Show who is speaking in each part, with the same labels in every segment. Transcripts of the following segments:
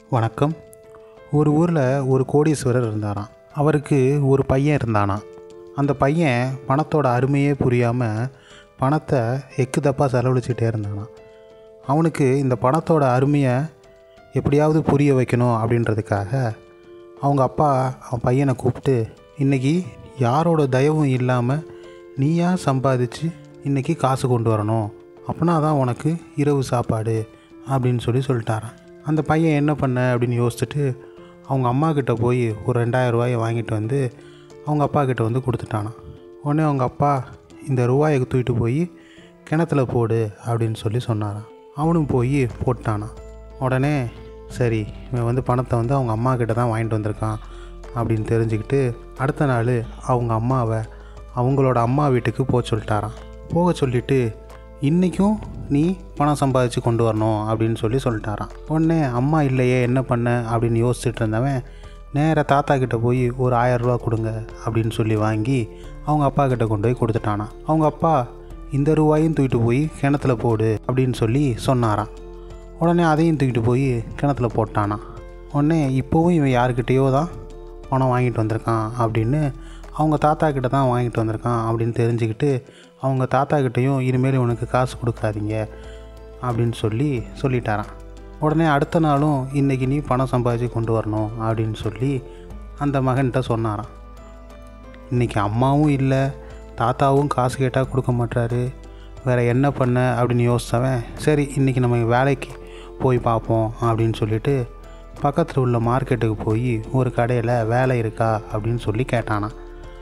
Speaker 1: வணக்கம் ஒரு ஊரில் ஒரு கோடீஸ்வரர் இருந்தாராம் அவருக்கு ஒரு பையன் இருந்தானாம் அந்த பையன் பணத்தோட அருமையே புரியாமல் பணத்தை எக்கு தப்பாக செலவழிச்சிட்டே இருந்தானாம் அவனுக்கு இந்த பணத்தோட அருமையை எப்படியாவது புரிய வைக்கணும் அப்படின்றதுக்காக அவங்க அப்பா அவன் பையனை கூப்பிட்டு இன்றைக்கி யாரோட தயவும் இல்லாமல் நீயா சம்பாதிச்சு இன்றைக்கி காசு கொண்டு வரணும் அப்படின்னா தான் உனக்கு இரவு சாப்பாடு அப்படின்னு சொல்லி சொல்லிட்டாரான் அந்த பையன் என்ன பண்ண அப்படின்னு யோசிச்சுட்டு அவங்க அம்மா கிட்ட போய் ஒரு ரெண்டாயிரம் ரூபாயை வாங்கிட்டு வந்து அவங்க அப்பா கிட்ட வந்து கொடுத்துட்டானான் உடனே அவங்க அப்பா இந்த ரூபாயை தூக்கிட்டு போய் கிணத்துல போடு அப்படின்னு சொல்லி சொன்னாரான் அவனும் போய் போட்டானான் உடனே சரி இவன் வந்து பணத்தை வந்து அவங்க அம்மா கிட்ட தான் வாங்கிட்டு வந்திருக்கான் அப்படின்னு தெரிஞ்சுக்கிட்டு அடுத்த நாள் அவங்க அம்மாவை அவங்களோட அம்மா வீட்டுக்கு போக சொல்லிட்டாரான் போக சொல்லிவிட்டு இன்றைக்கும் நீ பணம் சம்பாதிச்சு கொண்டு வரணும் அப்படின்னு சொல்லி சொல்லிட்டாரான் உடனே அம்மா இல்லையே என்ன பண்ண அப்படின்னு யோசிச்சுட்டு இருந்தவன் நேராக தாத்தா கிட்ட போய் ஒரு ஆயரூவா கொடுங்க அப்படின்னு சொல்லி வாங்கி அவங்க அப்பா கிட்ட கொண்டு போய் கொடுத்துட்டானான் அவங்க அப்பா இந்த ரூபாயும் தூக்கிட்டு போய் கிணத்துல போடு அப்படின்னு சொல்லி சொன்னாராம் உடனே அதையும் தூக்கிட்டு போய் கிணத்துல போட்டானான் உடனே இப்போவும் இவன் யாருக்கிட்டேயோ தான் பணம் வாங்கிட்டு வந்திருக்கான் அப்படின்னு அவங்க தாத்தா கிட்ட தான் வாங்கிட்டு வந்திருக்கான் அப்படின்னு தெரிஞ்சுக்கிட்டு அவங்க தாத்தா கிட்டேயும் இனிமேல் இவனுக்கு காசு கொடுக்காதீங்க அப்படின்னு சொல்லி சொல்லிட்டாரான் உடனே அடுத்த நாளும் இன்றைக்கி நீ பணம் சம்பாதிச்சு கொண்டு வரணும் அப்படின்னு சொல்லி அந்த மகன்கிட்ட சொன்னாராம் இன்றைக்கி அம்மாவும் இல்லை தாத்தாவும் காசு கேட்டால் கொடுக்க மாட்டாரு வேறு என்ன பண்ண அப்படின்னு யோசித்தவன் சரி இன்றைக்கி நம்ம வேலைக்கு போய் பார்ப்போம் அப்படின்னு சொல்லிட்டு பக்கத்தில் உள்ள மார்க்கெட்டுக்கு போய் ஒரு கடையில் வேலை இருக்கா அப்படின்னு சொல்லி கேட்டானான்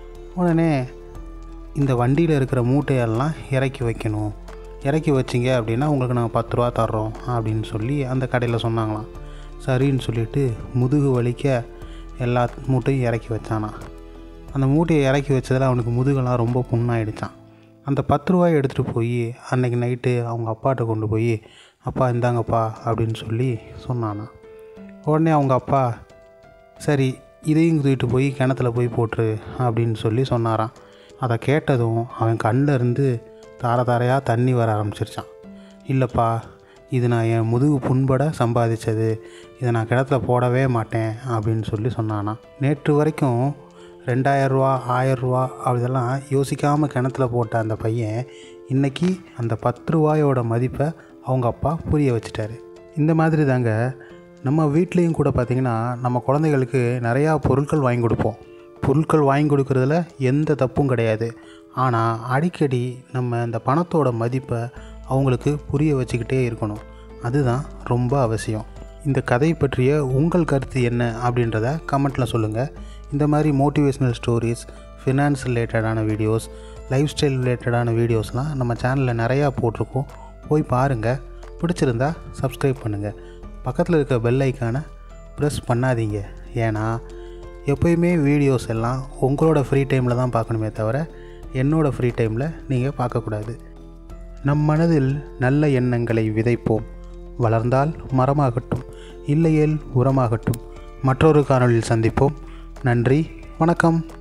Speaker 1: உடனே இந்த வண்டியில் இருக்கிற மூட்டையெல்லாம் இறக்கி வைக்கணும் இறக்கி வச்சிங்க அப்படின்னா உங்களுக்கு நாங்கள் பத்து ரூபா தர்றோம் அப்படின்னு சொல்லி அந்த கடையில் சொன்னாங்களாம் சரின்னு சொல்லிட்டு முதுகு வலிக்க எல்லா மூட்டையும் இறக்கி வச்சானான் அந்த மூட்டையை இறக்கி வச்சதில் அவனுக்கு முதுகெல்லாம் ரொம்ப புண்ணாயிடுச்சான் அந்த பத்து ரூபாயை எடுத்துகிட்டு போய் அன்னைக்கு நைட்டு அவங்க அப்பாட்ட கொண்டு போய் அப்பா இந்தாங்கப்பா அப்படின்னு சொல்லி சொன்னானா உடனே அவங்க அப்பா சரி இதையும் தூக்கிட்டு போய் கிணத்துல போய் போட்டுரு அப்படின்னு சொல்லி சொன்னாராம் அதை கேட்டதும் அவன் கண்ணில் இருந்து தார தாரையாக தண்ணி வர ஆரம்பிச்சிருச்சான் இல்லைப்பா இது நான் என் முதுகு புண்பட சம்பாதிச்சது இதை நான் கிணத்துல போடவே மாட்டேன் அப்படின்னு சொல்லி சொன்னானா நேற்று வரைக்கும் ரெண்டாயிரரூவா ஆயரூவா இதெல்லாம் யோசிக்காமல் கிணத்துல போட்ட அந்த பையன் இன்றைக்கி அந்த பத்து ரூபாயோட மதிப்பை அவங்க அப்பா புரிய வச்சுட்டாரு இந்த மாதிரி தாங்க நம்ம வீட்லேயும் கூட பார்த்திங்கன்னா நம்ம குழந்தைகளுக்கு நிறையா பொருட்கள் வாங்கி கொடுப்போம் பொருட்கள் வாங்கி கொடுக்குறதுல எந்த தப்பும் கிடையாது ஆனால் அடிக்கடி நம்ம இந்த பணத்தோட மதிப்பை அவங்களுக்கு புரிய வச்சுக்கிட்டே இருக்கணும் அதுதான் ரொம்ப அவசியம் இந்த கதை பற்றிய உங்கள் கருத்து என்ன அப்படின்றத கமெண்ட்டில் சொல்லுங்கள் இந்த மாதிரி மோட்டிவேஷ்னல் ஸ்டோரிஸ் ஃபினான்ஸ் ரிலேட்டடான வீடியோஸ் லைஃப் ஸ்டைல் ரிலேட்டடான வீடியோஸ்லாம் நம்ம சேனலில் நிறையா போட்டிருக்கோம் போய் பாருங்கள் பிடிச்சிருந்தா சப்ஸ்கிரைப் பண்ணுங்கள் பக்கத்தில் இருக்க பெல் ஐக்கானை ப்ரெஸ் பண்ணாதீங்க ஏன்னா எப்போயுமே வீடியோஸ் எல்லாம் உங்களோட ஃப்ரீ டைமில் தான் பார்க்கணுமே தவிர என்னோடய ஃப்ரீ டைமில் நீங்கள் பார்க்கக்கூடாது நம் மனதில் நல்ல எண்ணங்களை விதைப்போம் வளர்ந்தால் மரமாகட்டும் இல்லையேல் உரமாகட்டும் மற்றொரு காணொளியில் சந்திப்போம் நன்றி வணக்கம்